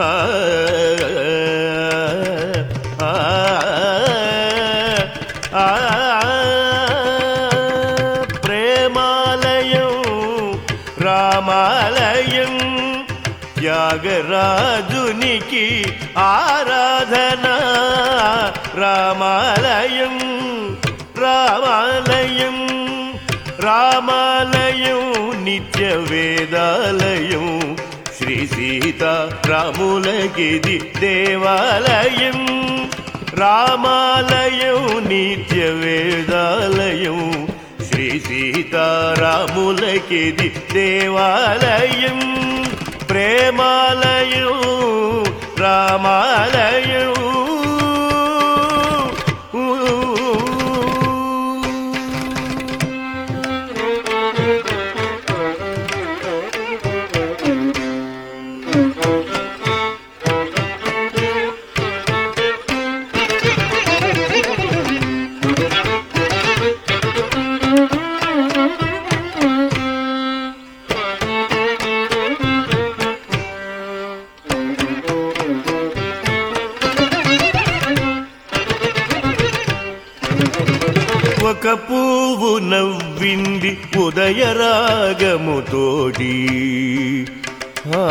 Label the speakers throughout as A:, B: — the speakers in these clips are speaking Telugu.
A: ఆ, ఆ, ఆ, ప్రేమాలయం రామాలయం త్యాగరాజునికి ఆరాధన రామాలయం రామాలయం రామాలయం నిత్య వేదాలయం శ్రీ సీత రాములగిది దేవాలయం రామాలయం నిత్య వేదాలయం శ్రీ సీతారాములకిది దేవాలయం ప్రేమాలయం రామాలయం ఒక పువ్వు నవ్వింది ఉదయ రాగముతోటి ఆ,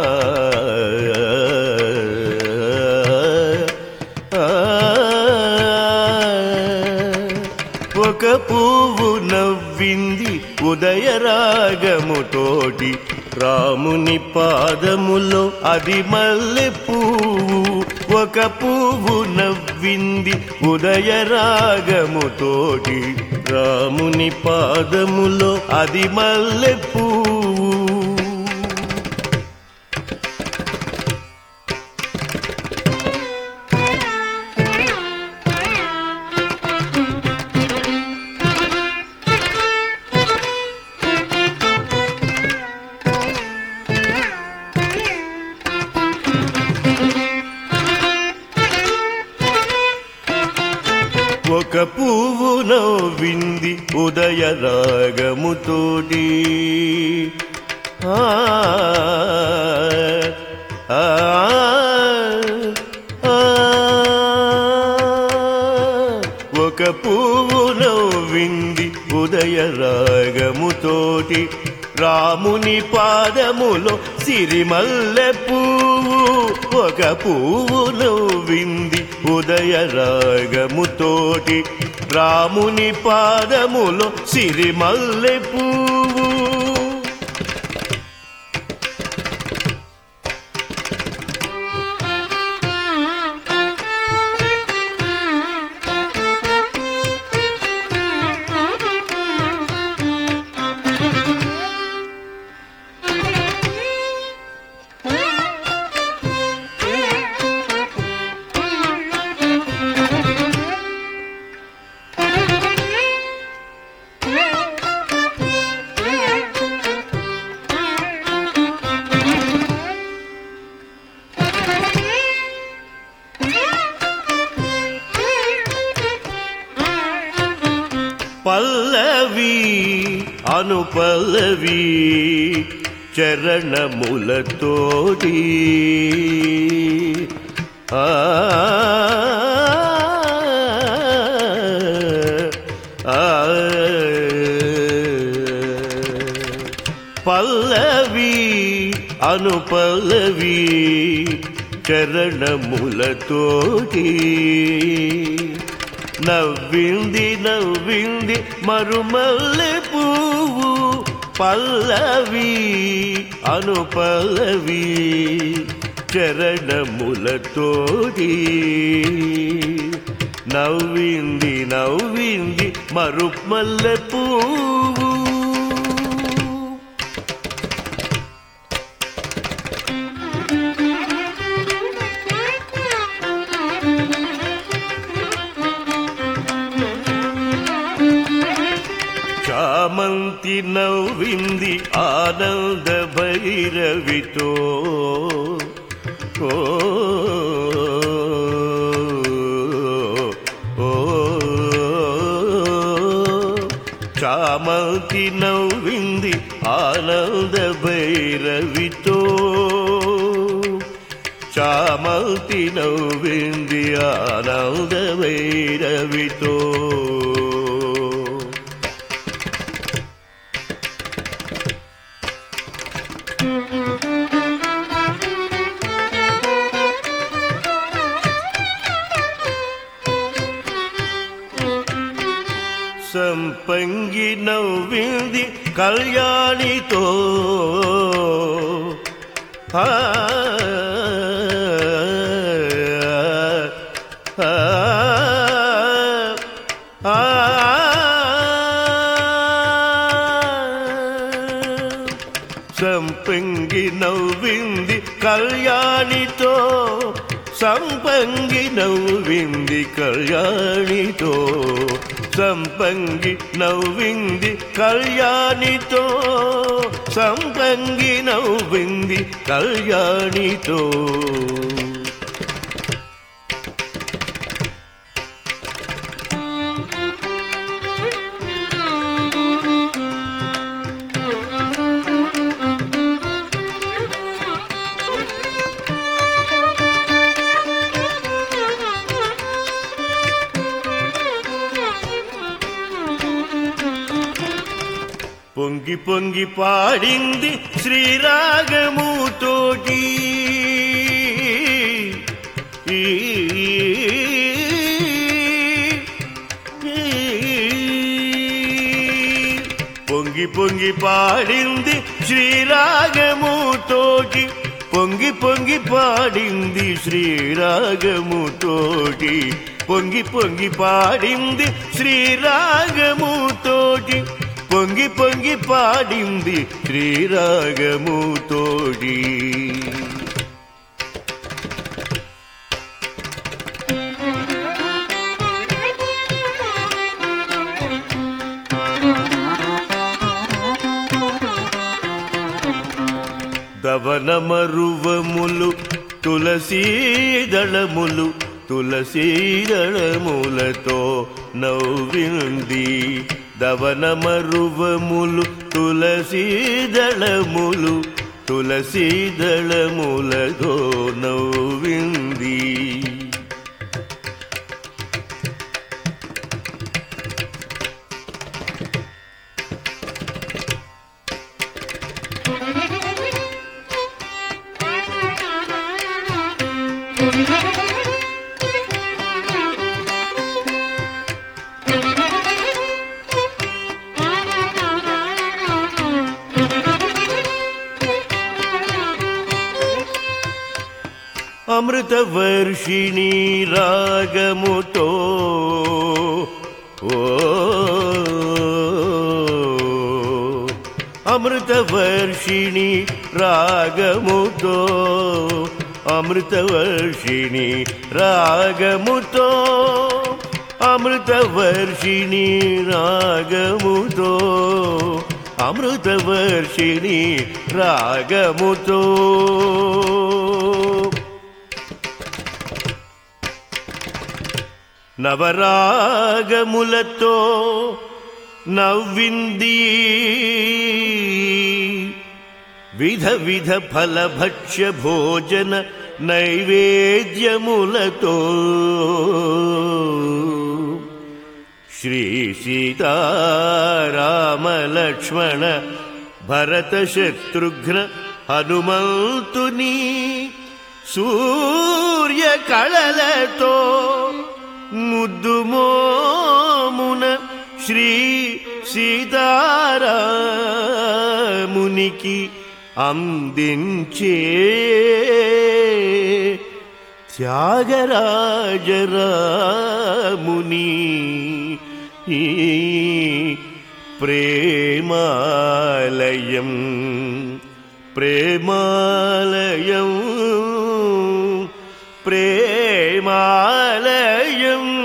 A: ఆ, ఒక పువ్వు నవ్వింది ఉదయ రాగముతోటి రాముని పాదములో అది మల్లె పువ్వు ఒక పువ్వు నవ్వింది ఉదయ రాగముతోటి రాముని పాదములో అది మల్లె పువ్వు ఒక పువ్వు నవ్వింది ఉదయ రాగముతోటి ఆ, ఆ, ఆ. ఒక పువ్వు నవ్వింది ఉదయ రాగముతోటి రాముని పాదములో సిరిమల్లె పువ్వు ఒక పువ్వు నవ్వింది ఉదయ రాగముతోటి రాముని పాదములో సిరిమల్లె పువ్వు పల్లవి అనుపల్లవి చరణములతోటి ఆ ఆ, పల్లవి అనుపల్లవి చరణములతోటి నవ్వింది నవ్వింది మరుమల్లె పువ్వు పల్లవి అనుపల్లవి చరణములతోటి నవ్వింది నవ్వింది మరుమల్లె పువ్వు చామంతి నవ్వింది ఆనంద భైరవితో ఓ ఓ, చామంతి నవ్వింది ఆనంద భైరవితో చామల్తి నవ్వింది ఆనంద వైరవితో సంపంగి నవ్వింది కళ్యాణితో ఆ, ఆ, ఆ, సంపంగి నవ్వింది కళ్యాణితో సంపంగి నవ్వింది కళ్యాణితో సంపంగి నవ్వింది కళ్యాణితో సంపంగి నవ్వింది కళ్యాణితో పొంగి పొంగి పాడింది శ్రీరాగముతోటి ఈ, పొంగి పొంగి పాడింది శ్రీరాగముతోటి పొంగి పొంగి పాడింది శ్రీరాగముతోటి పొంగి పొంగి పాడింది శ్రీరాగముతోటి పొంగి పొంగి పాడింది శ్రీరాగముతోటి దవనమరువములు తులసీదళములు తులసీదళములతో నవ్వింది దవనమరువములు తులసీదళములు తులసీదళములతో నవ్వింది అమృతవర్షిణి రాగముతో ఓ అమృతవర్షిణి రాగముతో అమృతవర్షిణి రాగముతో అమృతవర్షిణి రాగముతో అమృతవర్షిణి రాగముతో నవరాగములతో నవ్వింది విధ విధ ఫలభక్ష్య భోజన నైవేద్యములతో శ్రీ సీతారామలక్ష్మణ భరత శత్రుఘ్న హనుమంతుని సూర్య కళలతో ముద్దుమోమున శ్రీ సీతారామునికి అందించే త్యాగరాజరాముని ఈ ప్రేమాలయం ప్రేమాలయం ప్రేమాలయం